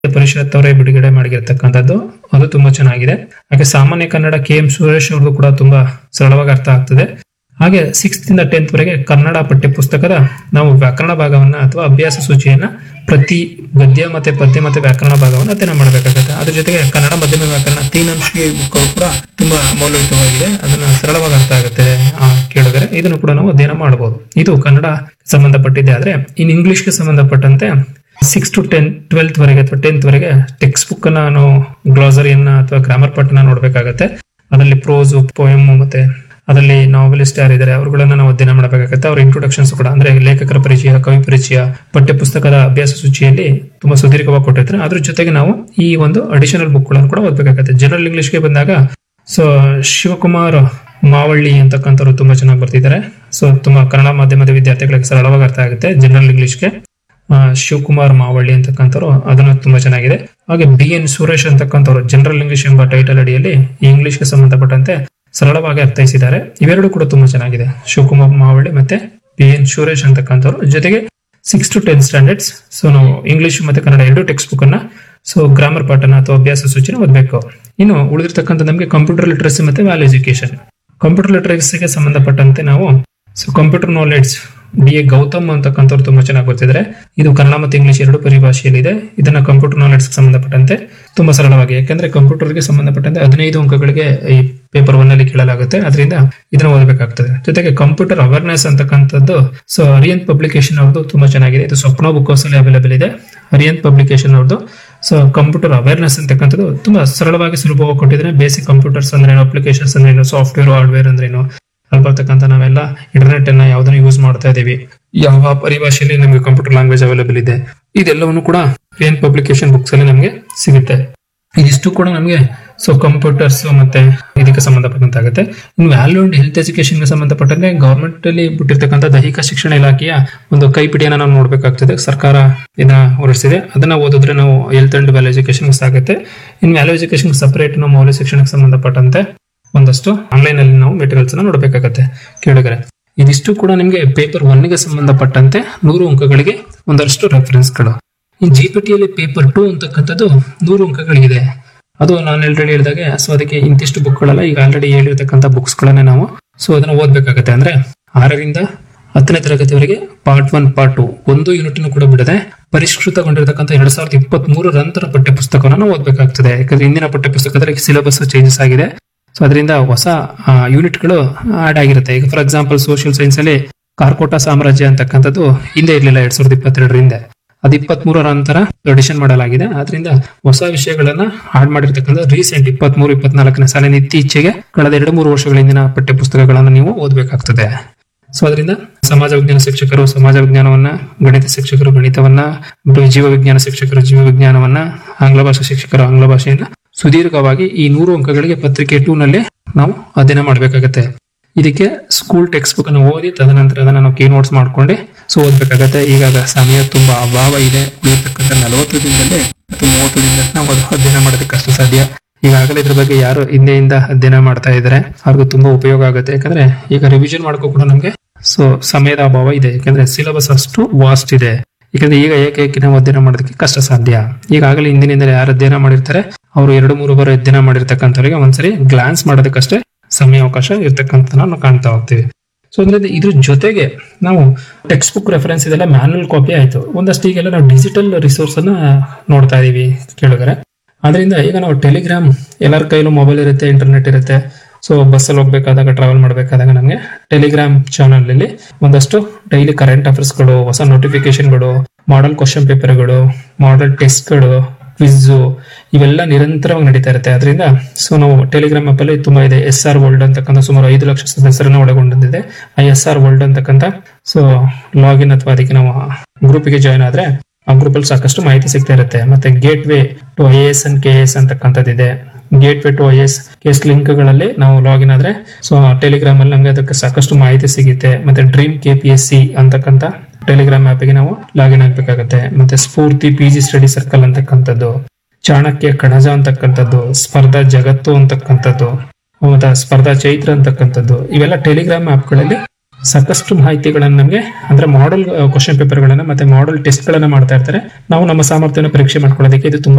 ಪರಿಷತ್ ಅವರೇ ಬಿಡುಗಡೆ ಮಾಡಿರ್ತಕ್ಕಂಥದ್ದು ಅದು ತುಂಬಾ ಚೆನ್ನಾಗಿದೆ ಹಾಗೆ ಸಾಮಾನ್ಯ ಕನ್ನಡ ಕೆ ಎಂ ಸುರೇಶ್ ಅವ್ರದ್ದು ಕೂಡ ತುಂಬಾ ಸರಳವಾಗಿ ಅರ್ಥ ಆಗ್ತದೆ ಹಾಗೆ ಸಿಕ್ಸ್ತ್ ಇಂದ ಟೆಂತ್ ವರೆಗೆ ಕನ್ನಡ ಪಠ್ಯ ಪುಸ್ತಕದ ನಾವು ವ್ಯಾಕರಣ ಭಾಗವನ್ನ ಅಥವಾ ಅಭ್ಯಾಸ ಸೂಚಿಯನ್ನ ಪ್ರತಿ ಗದ್ಯ ಮತ್ತೆ ಪದ್ಯ ಮತ್ತೆ ವ್ಯಾಕರಣ ಭಾಗವನ್ನ ಅಧ್ಯಯನ ಮಾಡಬೇಕಾಗುತ್ತೆ ಅದ್ರ ಜೊತೆಗೆ ಕನ್ನಡ ಮಧ್ಯಮ ವ್ಯಾಕರಣ ತೀನಂಶಿ ಬುಕ್ ಕೂಡ ತುಂಬಾ ಮೌಲ್ಯಯುತವಾಗಿದೆ ಅದನ್ನ ಸರಳವಾಗಿ ಅರ್ಥ ಆಗುತ್ತೆ ಆ, ಕೇಳಿದರೆ ಇದನ್ನು ಕೂಡ ನಾವು ಅಧ್ಯಯನ ಮಾಡಬಹುದು ಇದು ಕನ್ನಡ ಸಂಬಂಧಪಟ್ಟಿದೆ ಆದ್ರೆ ಇನ್ ಇಂಗ್ಲಿಷ್ಗೆ ಸಂಬಂಧಪಟ್ಟಂತೆ ಸಿಕ್ಸ್ ಟು ಟೆನ್ ಟ್ವೆಲ್ತ್ ವರೆಗೆ ಅಥವಾ ಟೆಂತ್ ವರೆಗೆ ಟೆಕ್ಸ್ಟ್ ಬುಕ್ ಅನ್ನ ನಾವು ಗ್ಲಾಸರಿಯನ್ನ ಅಥವಾ ಗ್ರಾಮರ್ ಪಾಠನ ನೋಡ್ಬೇಕಾಗತ್ತೆ ಅದರಲ್ಲಿ ಪ್ರೋಸ್ ಪೋಯಮ್ ಮತ್ತೆ ಅದರಲ್ಲಿ ನಾವೆಲಿಸ್ಟ್ ಯಾರಿದ್ದಾರೆ ಅವರುಗಳನ್ನ ನಾವು ಅಧ್ಯಯನ ಮಾಡಬೇಕಾಗುತ್ತೆ ಅವ್ರ ಇಂಟ್ರೊಡಕ್ಷನ್ಸ್ ಕೂಡ ಅಂದ್ರೆ ಲೇಖಕರ ಪರಿಚಯ ಕವಿ ಪರಿಚಯ ಪಠ್ಯ ಪುಸ್ತಕದ ಅಭ್ಯಾಸ ಸೂಚಿಯಲ್ಲಿ ತುಂಬಾ ಸುದೀರ್ಘವಾಗಿ ಕೊಟ್ಟಿರ್ತಾರೆ ಅದ್ರ ಜೊತೆಗೆ ನಾವು ಈ ಒಂದು ಅಡಿಷನಲ್ ಬುಕ್ ಗಳನ್ನು ಕೂಡ ಓದಬೇಕಾಗುತ್ತೆ ಜನರಲ್ ಇಂಗ್ಲಿಷ್ಗೆ ಬಂದಾಗ ಸೊ ಶಿವಕುಮಾರ್ ಮಾವಳ್ಳಿ ಅಂತಕ್ಕಂಥವ್ರು ತುಂಬಾ ಚೆನ್ನಾಗಿ ಬರ್ತಿದ್ದಾರೆ ಸೊ ತುಂಬಾ ಕನ್ನಡ ಮಾಧ್ಯಮದ ವಿದ್ಯಾರ್ಥಿಗಳಿಗೆ ಸರಳವಾಗಿ ಅರ್ಥ ಆಗುತ್ತೆ ಜನರಲ್ ಇಂಗ್ಲಿಷ್ಗೆ ಆ, ಶಿವಕುಮಾರ್ ಮಾವಳ್ಳಿ ಅಂತಕ್ಕಂಥವ್ರು ಅದನ್ನು ತುಂಬಾ ಚೆನ್ನಾಗಿದೆ ಹಾಗೆ ಬಿ ಎನ್ ಸುರೇಶ್ ಅಂತಕ್ಕಂಥವ್ರು ಜನರಲ್ ಇಂಗ್ಲಿಷ್ ಎಂಬ ಟೈಟಲ್ ಅಡಿಯಲ್ಲಿ ಈ ಇಂಗ್ಲಿಷ್ಗೆ ಸಂಬಂಧಪಟ್ಟಂತೆ ಸರಳವಾಗಿ ಅರ್ಥೈಸಿದ್ದಾರೆ ಇವೆರಡು ಕೂಡ ತುಂಬಾ ಚೆನ್ನಾಗಿದೆ ಶಿವಕುಮಾರ್ ಮಾವಳ್ಳಿ ಮತ್ತೆ ಬಿ ಎನ್ ಸುರೇಶ್ ಅಂತಕ್ಕಂಥವ್ರು ಜೊತೆಗೆ six to ten standards so ನಾವು ಇಂಗ್ಲಿಷ್ ಮತ್ತೆ ಕನ್ನಡ ಎರಡು ಟೆಕ್ಸ್ಟ್ ಬುಕ್ ಅನ್ನ ಸೊ ಗ್ರಾಮರ್ ಪಾಠನ ಅಥವಾ ಅಭ್ಯಾಸ ಸೂಚನೆ ಓದಬೇಕು ಇನ್ನು ಉಳಿದಿರ್ತಕ್ಕಂಥ ನಮಗೆ ಕಂಪ್ಯೂಟರ್ ಲಿಟ್ರಸಿ ಮತ್ತೆ ವ್ಯಾಲ್ಯೂ ಎಜುಕೇಶನ್ ಕಂಪ್ಯೂಟರ್ ಲಿಟ್ರಸಿಗೆ ಸಂಬಂಧಪಟ್ಟಂತೆ ನಾವು so computer knowledge B A Gautam ಅಂತಕ್ಕಂಥವ್ರು ತುಂಬಾ ಚೆನ್ನಾಗಿ ಗೊತ್ತಿದ್ದಾರೆ ಇದು ಕನ್ನಡ ಮತ್ತು ಇಂಗ್ಲಿಷ್ ಎರಡು ಪರಿಭಾಷೆಯಲ್ಲಿದೆ ಇದನ್ನ ಕಂಪ್ಯೂಟರ್ ನಾಲೆಡ್ಜ್ ಸಂಬಂಧಪಟ್ಟಂತೆ ತುಂಬಾ ಸರಳವಾಗಿ ಯಾಕಂದ್ರೆ ಕಂಪ್ಯೂಟರ್ಗೆ ಸಂಬಂಧಪಟ್ಟಂತೆ ಹದಿನೈದು ಅಂಕಗಳಿಗೆ ಈ ಪೇಪರ್ ಒನ್ ಅಲ್ಲಿ ಕೇಳಲಾಗುತ್ತೆ ಅದರಿಂದ ಇದನ್ನ ಓದಬೇಕಾಗ್ತದೆ ಜೊತೆಗೆ ಕಂಪ್ಯೂಟರ್ ಅವೇರ್ನೆಸ್ ಅಂತಕ್ಕಂಥದ್ದು ಸೊ ಅರಿಯಂತ್ ಪಬ್ಲಿಕೇಶನ್ ಅವ್ರದ್ದು ತುಂಬಾ ಚೆನ್ನಾಗಿದೆ ಇದು ಸ್ವಪ್ನ ಬುಕ್ ಹೌಸ್ ಅಲ್ಲಿ ಅವೈಲೇಬಲ್ ಇದೆ ಅರಿಯಂತ್ ಪಬ್ಲಿಕೇಶನ್ ಅವ್ರದ್ದು ಸೊ ಕಂಪ್ಯೂಟರ್ ಅವೇರ್ನೆಸ್ ಅಂತಕ್ಕಂಥದ್ದು ತುಂಬಾ ಸರಳವಾಗಿ ಸುಲಭವಾಗಿ ಕೊಟ್ಟಿದ್ರೆ ಬೇಸಿಕ್ ಕಂಪ್ಯೂಟರ್ಸ್ ಅಂದ್ರೆ ಏನು ಅಪ್ಲಿಕೇಶನ್ಸ್ ಅಂದ್ರೆ ಏನು ಸಾಫ್ಟ್ವೇರ್ ಹಾರ್ಡ್ವೇರ್ ಅಂದ್ರೆ ಏನು ಅಲ್ಲಿ ಬರ್ತಕ್ಕಂಥ ನಾವೆಲ್ಲ ಇಂಟರ್ನೆಟ್ ಅನ್ನ ಯಾವ್ದನ್ನ ಯೂಸ್ ಮಾಡ್ತಾ ಇದೀವಿ ಯಾವ ಪರಿಭಾಷೆಯಲ್ಲಿ ನಮಗೆ ಕಂಪ್ಯೂಟರ್ ಲ್ಯಾಂಗ್ವೇಜ್ ಅವೈಲೇಬಲ್ ಇದೆ ಇದೆಲ್ಲವನ್ನು ಕೂಡ ಏನ್ ಪಬ್ಲಿಕೇಶನ್ ಬುಕ್ಸ್ ಅಲ್ಲಿ ನಮಗೆ ಸಿಗುತ್ತೆ ಇದಿಷ್ಟು ಕೂಡ ನಮಗೆ ಸೊ ಕಂಪ್ಯೂಟರ್ಸ್ ಮತ್ತೆ ಇದಕ್ಕೆ ಸಂಬಂಧಪಟ್ಟಂತಾಗುತ್ತೆ ಇನ್ನು ವ್ಯಾಲ್ಯೂ ಅಂಡ್ ಹೆಲ್ತ್ ಎಜುಕೇಶನ್ ಗೆ ಸಂಬಂಧಪಟ್ಟಂತೆ ಗವರ್ಮೆಂಟ್ ಅಲ್ಲಿ ಬಿಟ್ಟಿರ್ತಕ್ಕಂಥ ದೈಹಿಕ ಶಿಕ್ಷಣ ಇಲಾಖೆಯ ಒಂದು ಕೈಪಿಡಿಯನ್ನ ನಾವು ನೋಡ್ಬೇಕಾಗ್ತದೆ ಸರ್ಕಾರ ಇದನ್ನ ಹೊರಡಿಸಿದೆ ಅದನ್ನ ಓದಿದ್ರೆ ನಾವು ಹೆಲ್ತ್ ಅಂಡ್ ವ್ಯಾಲ್ಯೂ ಎಜುಕೇಶನ್ ಸಾಗುತ್ತೆ ಇನ್ನು ವ್ಯಾಲ್ಯೂ ಎಜುಕೇಶನ್ ಸಪರೇಟ್ ನಾವು ಮೌಲ್ಯ ಶಿಕ್ಷಣಕ್ಕೆ ಸಂಬಂಧಪಟ್ಟಂತೆ ಒಂದಷ್ಟು ಆನ್ಲೈನ್ ಅಲ್ಲಿ ನಾವು ಮೆಟೀರಿಯಲ್ಸ್ ಅನ್ನ ನೋಡಬೇಕಾಗತ್ತೆ ಕೇಳಿದರೆ ಇದಿಷ್ಟು ಕೂಡ ನಿಮಗೆ ಪೇಪರ್ ಒನ್ ಗೆ ಸಂಬಂಧಪಟ್ಟಂತೆ ನೂರು ಅಂಕಗಳಿಗೆ ಒಂದಷ್ಟು ರೆಫರೆನ್ಸ್ಗಳು ಈ ಜಿ ಪಿ ಟಿಯಲ್ಲಿ ಪೇಪರ್ ಟೂ ಅಂತಕ್ಕಂಥದ್ದು ನೂರು ಅಂಕಗಳಿಗಿದೆ ಅದು ನಾನು ಆಲ್ರೆಡಿ ಹೇಳಿದಾಗೆ ಸೊ ಅದಕ್ಕೆ ಇಂತಿಷ್ಟು ಬುಕ್ಗಳೆಲ್ಲ ಈಗ ಆಲ್ರೆಡಿ ಹೇಳಿರ್ತಕ್ಕಂಥ ಬುಕ್ಸ್ ಗಳನ್ನ ನಾವು ಸೊ ಅದನ್ನ ಓದ್ಬೇಕಾಗತ್ತೆ ಅಂದ್ರೆ ಆರರಿಂದ ಹತ್ತನೇ ತರಗತಿವರೆಗೆ ಪಾರ್ಟ್ ಒನ್ ಪಾರ್ಟ್ ಟು ಒಂದು ಯೂನಿಟ್ ಕೂಡ ಬಿಡದೆ ಪರಿಷ್ಕೃತಗೊಂಡಿರತಕ್ಕಂಥ ಎರಡ್ ಸಾವಿರದ ಇಪ್ಪತ್ತ್ ಮೂರರ ನಂತರ ಪಠ್ಯ ಪುಸ್ತಕವನ್ನು ನಾವು ಓದಬೇಕಾಗ್ತದೆ ಯಾಕಂದ್ರೆ ಇಂದಿನ ಪಠ್ಯ ಪುಸ್ತಕದಲ್ಲಿ ಸಿಲೆಬಸ್ ಚೇಂಜಸ್ ಆಗಿದೆ ಸೊ ಅದರಿಂದ ಹೊಸ ಯೂನಿಟ್ಗಳು ಆಡ್ ಆಗಿರುತ್ತೆ ಈಗ ಫಾರ್ ಎಕ್ಸಾಂಪಲ್ ಸೋಷಿಯಲ್ ಸೈನ್ಸ್ ಅಲ್ಲಿ ಕಾರ್ಕೋಟ ಸಾಮ್ರಾಜ್ಯ ಅಂತಕ್ಕಂಥದ್ದು ಹಿಂದೆ ಇರಲಿಲ್ಲ ಎರಡ್ ಸಾವಿರದ ಇಪ್ಪತ್ತೆರಡರ ಹಿಂದೆ ಅದು ಇಪ್ಪತ್ತ್ ಮೂರರ ನಂತರ ಅಡಿಷನ್ ಮಾಡಲಾಗಿದೆ ಅದರಿಂದ ಹೊಸ ವಿಷಯಗಳನ್ನ ಆಡ್ ಮಾಡಿರ್ತಕ್ಕಂಥ ರೀಸೆಂಟ್ ಇಪ್ಪತ್ತ್ ಮೂರು ಇಪ್ಪತ್ನಾಲ್ಕನೇ ಸಾಲಿನ ಇತ್ತೀಚೆಗೆ ಕಳೆದ ಎರಡು ಮೂರು ವರ್ಷಗಳ ಹಿಂದಿನ ಪಠ್ಯ ಪುಸ್ತಕಗಳನ್ನು ನೀವು ಓದಬೇಕಾಗ್ತದೆ ಸೊ ಅದರಿಂದ ಸಮಾಜ ವಿಜ್ಞಾನ ಶಿಕ್ಷಕರು ಸಮಾಜ ವಿಜ್ಞಾನವನ್ನ ಗಣಿತ ಶಿಕ್ಷಕರು ಗಣಿತವನ್ನ ಜೀವ ವಿಜ್ಞಾನ ಶಿಕ್ಷಕರು ಜೀವ ವಿಜ್ಞಾನವನ್ನ ಆಂಗ್ಲ ಭಾಷಾ ಶಿಕ್ಷಕರು ಆಂಗ್ಲ ಭಾಷೆಯನ್ನ ಸುದೀರ್ಘವಾಗಿ ಈ ನೂರು ಅಂಕಗಳಿಗೆ ಪತ್ರಿಕೆ ಟೂ ನಲ್ಲಿ ನಾವು ಅಧ್ಯಯನ ಮಾಡಬೇಕಾಗತ್ತೆ ಇದಕ್ಕೆ ಸ್ಕೂಲ್ ಟೆಕ್ಸ್ಟ್ ಬುಕ್ ಅನ್ನು ಓದಿ ತದನಂತರ ಅದನ್ನ ನಾವು ಕೀ ನೋಟ್ಸ್ ಮಾಡ್ಕೊಂಡೆ ಸೊ ಓದ್ಬೇಕಾಗತ್ತೆ ಈಗಾಗ ಸಮಯ ತುಂಬಾ ಅಭಾವ ಇದೆ ಉಳಿರ್ತಕ್ಕಂಥ ನಲವತ್ತು ದಿನದಲ್ಲಿ ಅಥವಾ ಮೂವತ್ತು ದಿನದಲ್ಲಿ ನಾವು ಅದು ಅಧ್ಯಯನ ಮಾಡೋದಕ್ಕೆ ಅಷ್ಟು ಸಾಧ್ಯ ಈಗಾಗಲೇ ಇದ್ರ ಬಗ್ಗೆ ಯಾರು ಹಿಂದೆಯಿಂದ ಅಧ್ಯಯನ ಮಾಡ್ತಾ ಇದ್ದಾರೆ ಅವ್ರಿಗೂ ತುಂಬಾ ಉಪಯೋಗ ಆಗುತ್ತೆ ಯಾಕಂದ್ರೆ ಈಗ ರಿವಿಷನ್ ಮಾಡ್ಕೋ ಕೂಡ ನಮ್ಗೆ ಸೊ ಸಮಯದ ಅಭಾವ ಇದೆ ಯಾಕಂದ್ರೆ ಸಿಲೆಬಸ್ ಅಷ್ಟು ವಾಸ್ಟ್ ಇದೆ ಯಾಕಂದ್ರೆ ಈಗ ಏಕೈಕಿ ನಾವು ಅಧ್ಯಯನ ಮಾಡೋದಕ್ಕೆ ಕಷ್ಟ ಸಾಧ್ಯ ಈಗಾಗಲೇ ಹಿಂದಿನಿಂದಲೇ ಯಾರು ಅಧ್ಯಯನ ಮಾಡಿರ್ತಾರೆ ಅವರು ಎರಡು ಮೂರು ಬಾರಿ ಅಧ್ಯಯನ ಮಾಡಿರ್ತಕ್ಕಂಥವ್ರಿಗೆ ಒಂದ್ಸರಿ ಗ್ಲಾನ್ಸ್ ಮಾಡೋದಕ್ಕಷ್ಟೇ ಸಮಯ ಅವಕಾಶ ಇರ್ತಕ್ಕಂಥ ನಾವು ಕಾಣ್ತಾ ಹೋಗ್ತೀವಿ ಸೊ ಅಂದ್ರೆ ಇದ್ರ ಜೊತೆಗೆ ನಾವು ಟೆಕ್ಸ್ಟ್ ಬುಕ್ ರೆಫರೆನ್ಸ್ ಇದೆಲ್ಲ ಮ್ಯಾನುವಲ್ ಕಾಪಿ ಆಯ್ತು ಒಂದಷ್ಟು ಈಗೆಲ್ಲ ನಾವು ಡಿಜಿಟಲ್ ರಿಸೋರ್ಸ್ ಅನ್ನ ನೋಡ್ತಾ ಇದೀವಿ ಕೇಳಿದ್ರೆ ಅದರಿಂದ ಈಗ ನಾವು ಟೆಲಿಗ್ರಾಮ್ ಎಲ್ಲರ ಕೈಲೂ ಮೊಬೈಲ್ ಇರುತ್ತೆ ಇಂಟರ್ನೆಟ್ ಇರುತ್ತೆ ಸೊ ಬಸ್ಸಲ್ಲಿ ಹೋಗ್ಬೇಕಾದಾಗ ಟ್ರಾವೆಲ್ ಮಾಡಬೇಕಾದಾಗ ನಮಗೆ ಟೆಲಿಗ್ರಾಮ್ ಚಾನಲ್ ಅಲ್ಲಿ ಒಂದಷ್ಟು ಡೈಲಿ ಕರೆಂಟ್ ಅಫೇರ್ಸ್ಗಳು ಹೊಸ ನೋಟಿಫಿಕೇಶನ್ಗಳು ಮಾಡೆಲ್ ಕ್ವಶನ್ ಪೇಪರ್ಗಳು ಮಾಡೆಲ್ ಟೆಸ್ಟ್ಗಳು ಕ್ವಿಝು ಇವೆಲ್ಲ ನಿರಂತರವಾಗಿ ನಡೀತಾ ಇರುತ್ತೆ ಅದರಿಂದ ಸೊ ನಾವು ಟೆಲಿಗ್ರಾಮ್ ಆಪ್ ಅಲ್ಲಿ ತುಂಬಾ ಇದೆ ಎಸ್ ಆರ್ ವರ್ಲ್ಡ್ ಅಂತಕ್ಕಂಥ ಸುಮಾರು ಐದು ಲಕ್ಷ ಸದಸ್ಯರನ್ನ ಒಳಗೊಂಡಿದೆ ಆ ಎಸ್ ಆರ್ ವರ್ಲ್ಡ್ ಅಂತಕ್ಕಂಥ ಸೊ ಲಾಗಿನ್ ಅಥವಾ ಅದಕ್ಕೆ ನಾವು ಗ್ರೂಪಿಗೆ ಜಾಯ್ನ್ ಆದ್ರೆ ಆ ಗ್ರೂಪ್ ಅಲ್ಲಿ ಸಾಕಷ್ಟು ಮಾಹಿತಿ ಸಿಗ್ತಾ ಇರುತ್ತೆ ಮತ್ತೆ gateway to I S and K S ಅಂತಕ್ಕಂಥದ್ದಿದೆ gateway to I S case link ಗಳಲ್ಲಿ ನಾವು ಲಾಗಿನ್ ಆದ್ರೆ ಸೊ ಟೆಲಿಗ್ರಾಮ್ ಅಲ್ಲಿ ನಮಗೆ ಅದಕ್ಕೆ ಸಾಕಷ್ಟು ಮಾಹಿತಿ ಸಿಗುತ್ತೆ ಮತ್ತೆ dream K P S C ಅಂತಕ್ಕಂಥ ಟೆಲಿಗ್ರಾಮ್ ಆಪ್ಗೆ ನಾವು ಲಾಗಿನ್ ಆಗ್ಬೇಕಾಗತ್ತೆ ಮತ್ತೆ Spoorthi P G study circle ಅಂತಕ್ಕಂಥದ್ದು ಚಾಣಕ್ಯ ಕಣಜ ಅಂತಕ್ಕಂಥದ್ದು ಸ್ಪರ್ಧಾ ಜಗತ್ತು ಅಂತಕ್ಕಂಥದ್ದು ಮತ್ತೆ ಸ್ಪರ್ಧಾ ಚೈತ್ರ ಅಂತಕ್ಕಂಥದ್ದು ಇವೆಲ್ಲ ಟೆಲಿಗ್ರಾಮ್ ಆಪ್ಗಳಲ್ಲಿ ಸಾಕಷ್ಟು ಮಾಹಿತಿಗಳನ್ನು ನಮಗೆ ಅಂದ್ರೆ ಮಾಡೆಲ್ ಕ್ವಶನ್ ಪೇಪರ್ಗಳನ್ನ ಮತ್ತೆ ಮಾಡೆಲ್ ಟೆಸ್ಟ್ಗಳನ್ನ ಮಾಡ್ತಾ ಇರ್ತಾರೆ ನಾವು ನಮ್ಮ ಸಾಮರ್ಥ್ಯನ ಪರೀಕ್ಷೆ ಮಾಡ್ಕೊಳ್ಳೋದಕ್ಕೆ ಇದು ತುಂಬಾ